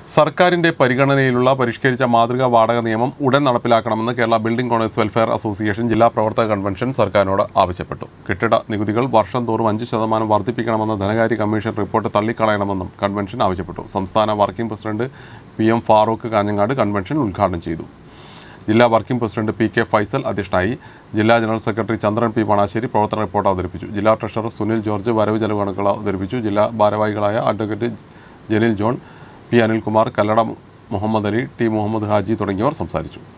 സർക്കാരിന്റെ പരിഗണനയിലുള്ള പരിഷ്കരിച്ച മാതൃകാ വാടക നിയമം ഉടൻ നടപ്പിലാക്കണമെന്ന് Kerala building owners welfare association ജില്ലാ പ്രവർത്തക കൺവെൻഷൻ സർക്കാരിനോട് ആവശ്യപ്പെട്ടു കെട്ടിട നികുതികൾ വർഷം തോറും അഞ്ച് ശതമാനം വർദ്ധിപ്പിക്കണമെന്ന ധനകാര്യ കമ്മീഷൻ റിപ്പോർട്ട് തള്ളിക്കളയണമെന്നും കൺവെൻഷൻ ആവശ്യപ്പെട്ടു സംസ്ഥാന working president P M Farooq Kanhangad convention ഉദ്ഘാടനം ചെയ്തു ജില്ലാ working president P K Faisal അധ്യക്ഷനായി ജില്ലാ general secretary Chandran P Panasseri പ്രവർത്തന റിപ്പോർട്ട് അവതരിപ്പിച്ചു ജില്ലാ ട്രഷറർ സുനിൽ ജോർജ് വരവ് ചെലവ് കണക്കുകൾ അവതരിപ്പിച്ചു ജില്ലാ ഭാരവാഹികളായ advocate Jaleel John P Anilkumar Kallada Muhammad Ali T Muhammad Haji തുടങ്ങിയവർ സംസാരിച്ചു